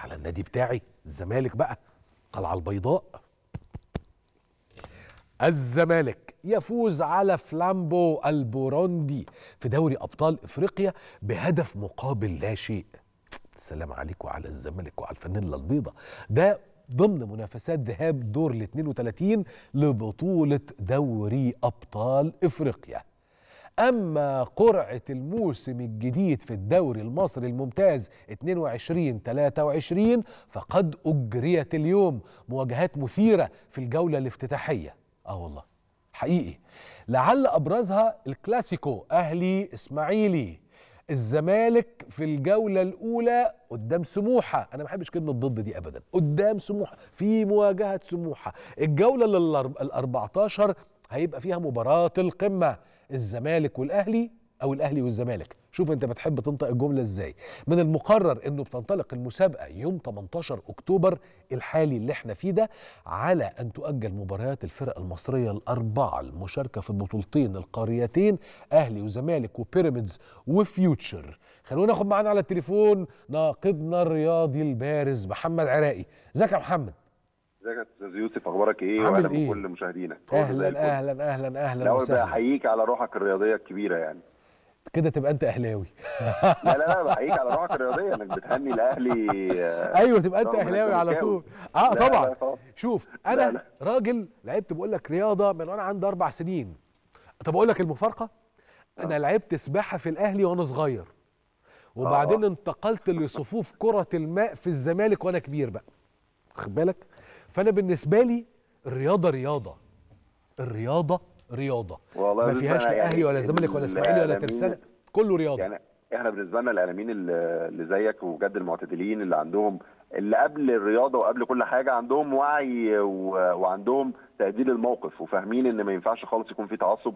على النادي بتاعي الزمالك بقى قلعه البيضاء الزمالك يفوز على فلامبو البوروندي في دوري ابطال افريقيا بهدف مقابل لا شيء السلام عليكم على الزمالك وعلى الفانيلا البيضاء ده ضمن منافسات ذهاب دور ال 32 لبطولة دوري أبطال إفريقيا أما قرعة الموسم الجديد في الدوري المصري الممتاز 22 23 فقد أجريت اليوم مواجهات مثيرة في الجولة الافتتاحية آه والله حقيقي لعل أبرزها الكلاسيكو أهلي إسماعيلي الزمالك في الجولة الأولى قدام سموحة أنا ما بحبش كلمة ضد دي أبدا قدام سموحة في مواجهة سموحة الجولة ال 14 هيبقى فيها مباراة القمة الزمالك والأهلي أو الأهلي والزمالك شوف أنت بتحب تنطق الجملة إزاي من المقرر أنه بتنطلق المسابقة يوم 18 أكتوبر الحالي اللي احنا فيه ده على أن تؤجل مباريات الفرق المصرية الأربعة المشاركة في البطولتين القاريتين أهلي وزمالك وبيراميدز وفيوتشر خلونا ناخد معانا على التليفون ناقدنا الرياضي البارز محمد عراقي ازيك يا محمد ازيك يا استاذ يوسف اخبارك ايه عامل واهلا إيه؟ بكل مشاهدينك اهلا اهلا اهلا اهلا الاول وسهلا بحييك على روحك الرياضيه الكبيره يعني كده تبقى انت اهلاوي لا لا لا بحييك على روحك الرياضيه انك بتهني الاهلي آه، ايوه تبقى انت رغم إنك اهلاوي على زملكاوي. طول اه لا، طبعا لا، طبعا. شوف لا، انا لا. راجل لعبت بقول لك رياضه من وانا عندي اربع سنين طب اقول لك المفارقه انا لعبت سباحه في الاهلي وانا صغير وبعدين آه. انتقلت لصفوف كره الماء في الزمالك وانا كبير بقى خد بالك فانا بالنسبه لي الرياضه رياضه الرياضه رياضه والله ما بالنسبة فيهاش لنا لا اهلي يعني ولا زمالك ولا اسماعيلي ولا الإعلاميين- ترسانه كله رياضه يعني احنا بالنسبه لنا الاعلاميين اللي اللي زيك وبجد المعتدلين اللي عندهم اللي قبل الرياضه وقبل كل حاجه عندهم وعي و... وعندهم تقدير للموقف وفاهمين ان ما ينفعش خالص يكون في تعصب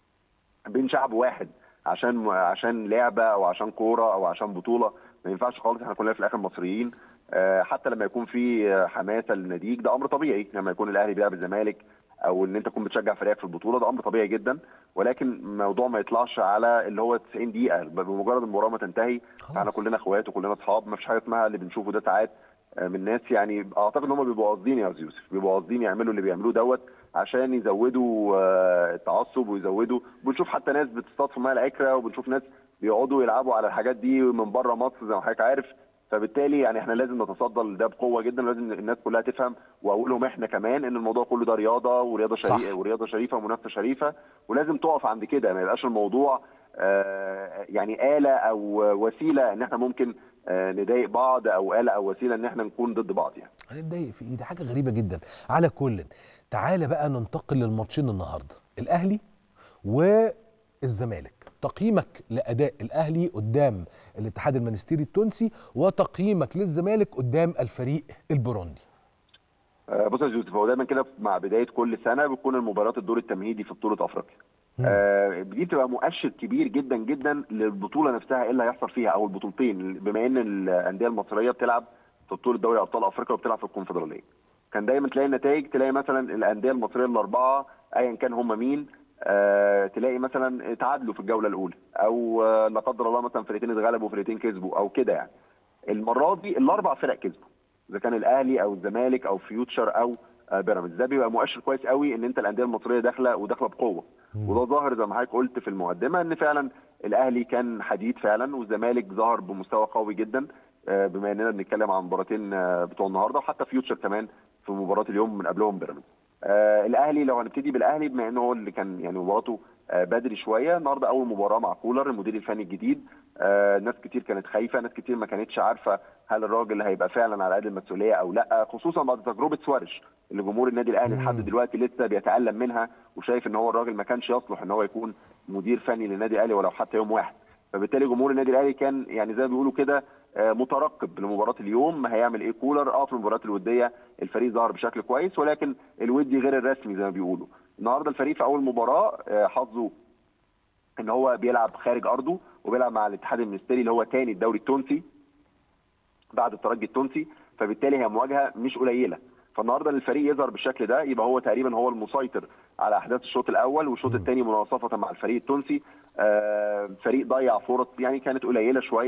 بين شعب واحد عشان عشان لعبه او عشان كوره او عشان بطوله ما ينفعش خالص احنا كلنا في الاخر مصريين آه، حتى لما يكون في آه، حماسه للنتيج ده امر طبيعي لما يكون الاهلي بيلعب الزمالك او ان انت تكون بتشجع فريقك في البطوله ده امر طبيعي جدا ولكن الموضوع ما يطلعش على اللي هو 90 دقيقه بمجرد المباراه ما تنتهي خلاص. احنا كلنا اخوات وكلنا اصحاب ما فيش حاجه اسمها اللي بنشوفه ده ساعات آه، من ناس يعني اعتقد ان هم بيبقوا قاصدين يا استاذ يوسف بيبقوا قاصدين يعملوا اللي بيعملوه دوت عشان يزودوا آه، التعصب ويزودوا بنشوف حتى ناس بتصطاد في ميه العكره وبنشوف ناس بيقعدوا يلعبوا على الحاجات دي من بره مصر زي ما حضرتك عارف فبالتالي يعني احنا لازم نتصدى لده بقوه جدا ولازم الناس كلها تفهم واقولهم احنا كمان ان الموضوع كله ده رياضه ورياضه صح. شريفه ورياضه شريفه ومنافسه شريفه ولازم تقف عند كده ما يبقاش الموضوع آه، يعني آلة أو وسيلة إن إحنا ممكن آه، نضايق بعض أو آلة أو وسيلة إن إحنا نكون ضد بعض يعني. هنتضايق في ايه دي حاجه غريبه جدا على كل تعالى بقى ننتقل للماتشين النهارده الاهلي والزمالك تقييمك لاداء الاهلي قدام الاتحاد المنستيري التونسي وتقييمك للزمالك قدام الفريق البوروندي آه، بص يا يوسف هو دايما كده مع بدايه كل سنه بتكون المباريات الدور التمهيدي في بطوله افريقيا. مم. آه، دي بتبقى مؤشر كبير جدا جدا للبطوله نفسها ايه اللي هيحصل فيها او البطولتين بما ان الانديه المصريه بتلعب في بطوله دوري ابطال افريقيا وبتلعب في الكونفدراليه. كان دايما تلاقي النتائج تلاقي مثلا الانديه المصريه الاربعه ايا كان هم مين آه تلاقي مثلا تعادلوا في الجوله الاولى او آه لا قدر الله مثلا فرقتين اتغلبوا وفرقتين كسبوا او كده يعني. المره دي الاربع فرق كسبوا اذا كان الاهلي او الزمالك او فيوتشر او آه، بيراميدز ده بيبقى مؤشر كويس قوي ان انت الانديه المصريه داخله وداخله بقوه وده ظاهر زي ما حضرتك قلت في المقدمه ان فعلا الاهلي كان حديد فعلا والزمالك ظهر بمستوى قوي جدا آه، بما اننا بنتكلم عن مباراتين آه، بتوع النهارده وحتى فيوتشر كمان في مباراه اليوم من قبلهم بيراميدز آه الاهلي لو هنبتدي بالاهلي بما انه هو اللي كان يعني مباراته آه بدري شويه النهارده اول مباراه مع كولر المدير الفني الجديد آه ناس كتير كانت خايفه ناس كتير ما كانتش عارفه هل الراجل هيبقى فعلا على قد المسؤوليه او لا خصوصا بعد تجربه سوارش اللي جمهور النادي الاهلي مم. لحد دلوقتي لسه بيتالم منها وشايف ان هو الراجل ما كانش يصلح ان هو يكون مدير فني للنادي الاهلي ولو حتى يوم واحد فبالتالي جمهور النادي الاهلي كان يعني زي ما بيقولوا كده آه، مترقب لمباراه اليوم هيعمل ايه كولر اه في المباريات الوديه الفريق ظهر بشكل كويس ولكن الودي غير الرسمي زي ما بيقولوا النهارده الفريق في اول مباراه آه، حظه ان هو بيلعب خارج ارضه وبيلعب مع الاتحاد المنستيري اللي هو تاني الدوري التونسي بعد الترجي التونسي فبالتالي هي مواجهه مش قليله فالنهارده الفريق يظهر بالشكل ده يبقى هو تقريبا هو المسيطر على احداث الشوط الاول والشوط الثاني مناصفه مع الفريق التونسي آه، فريق ضيع فرص يعني كانت قليله شويه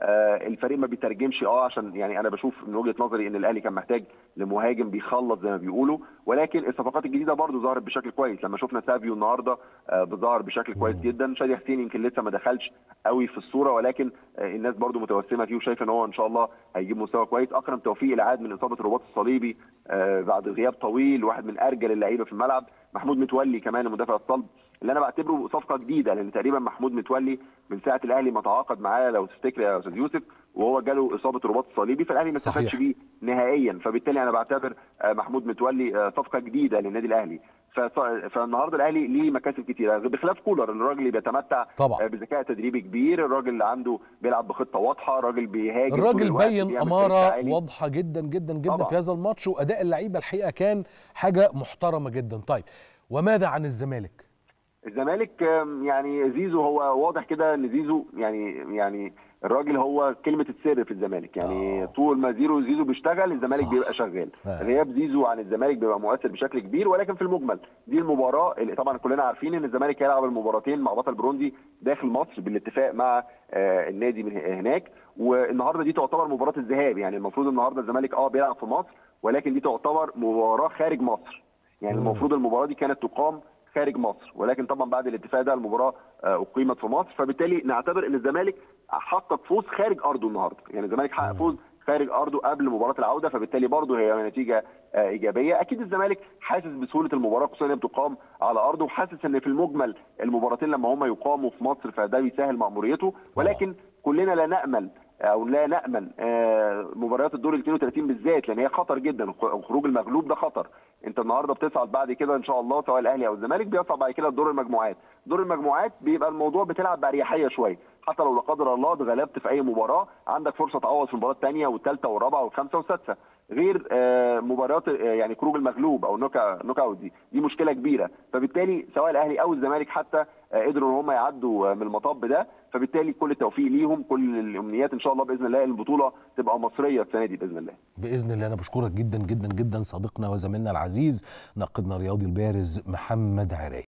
آه، الفريق ما بيترجمش اه عشان يعني انا بشوف من وجهه نظري ان الاهلي كان محتاج لمهاجم بيخلص زي ما بيقولوا ولكن الصفقات الجديده برضو ظهرت بشكل كويس لما شفنا سافيو النهارده آه، بظهر بشكل كويس جدا شادي حسين يمكن لسه ما دخلش قوي في الصوره ولكن آه، الناس برضو متوسمه فيه وشايفه ان هو ان شاء الله هيجيب مستوى كويس اكرم توفيق العاد من اصابه الرباط الصليبي آه، بعد غياب طويل واحد من ارجل اللعيبه في الملعب محمود متولي كمان المدافع الصلب اللي انا بعتبره صفقه جديده لان تقريبا محمود متولي من ساعه الاهلي ما تعاقد معاه لو تفتكر يا استاذ يوسف وهو جاله اصابه الرباط الصليبي فالاهلي ما استفادش صحيح. بيه نهائيا فبالتالي انا بعتبر آه، محمود متولي آه، صفقه جديده للنادي الاهلي فص- فالنهارده الاهلي ليه مكاسب كتيره بخلاف كولر الراجل اللي بيتمتع طبعا. آه، بذكاء تدريبي كبير الراجل اللي عنده بيلعب بخطه واضحه الراجل بيهاجم طول الراجل الوقت، بين بيعمل اماره تركيز عالي. واضحه جدا جدا جدا طبعا. في هذا الماتش واداء اللعيبه الحقيقه كان حاجه محترمه جدا طيب وماذا عن الزمالك الزمالك آم، يعني زيزو هو واضح كده ان زيزو يعني يعني الراجل هو كلمه السر في الزمالك يعني آه. طول ما زيرو زيزو بيشتغل الزمالك صح. بيبقى شغال آه. غياب زيزو عن الزمالك بيبقى مؤثر بشكل كبير ولكن في المجمل دي المباراه اللي طبعا كلنا عارفين ان الزمالك هيلعب المباراتين مع بطل بروندي داخل مصر بالاتفاق مع آه، النادي من هناك والنهارده دي تعتبر مباراه الذهاب يعني المفروض النهارده الزمالك اه بيلعب في مصر ولكن دي تعتبر مباراه خارج مصر يعني مم. المفروض المباراه دي كانت تقام خارج مصر ولكن طبعا بعد الاتفاق ده المباراه آه، اقيمت في مصر فبالتالي نعتبر ان الزمالك حقق فوز خارج ارضه النهارده يعني الزمالك حقق فوز خارج ارضه قبل مباراه العوده فبالتالي برضه هي نتيجه آه، ايجابيه اكيد الزمالك حاسس بسهوله المباراه خصوصا انها بتقام على ارضه وحاسس ان في المجمل المباراتين لما هم يقاموا في مصر فده بيسهل مأموريته ولكن كلنا لا نامل او لا نامن آه، مباريات الدور ال 32 بالذات لان هي خطر جدا خروج المغلوب ده خطر انت النهارده بتصعد بعد كده ان شاء الله سواء الاهلي او الزمالك بيصعد بعد كده دور المجموعات دور المجموعات بيبقى الموضوع بتلعب باريحيه شويه حتى لو لا قدر الله اتغلبت في اي مباراه عندك فرصه تعوض في المباراه الثانيه والثالثه والرابعه والخامسه والسادسه غير آه، مباريات آه، يعني خروج المغلوب او نوك نوك اوت دي دي مشكله كبيره فبالتالي سواء الاهلي او الزمالك حتى آه، قدروا ان هم يعدوا آه، من المطب ده فبالتالي كل التوفيق ليهم كل الامنيات ان شاء الله باذن الله البطوله تبقى مصريه السنه دي باذن الله باذن الله انا بشكرك جدا جدا جدا صديقنا وزميلنا العزيز ناقدنا الرياضي البارز محمد عراقي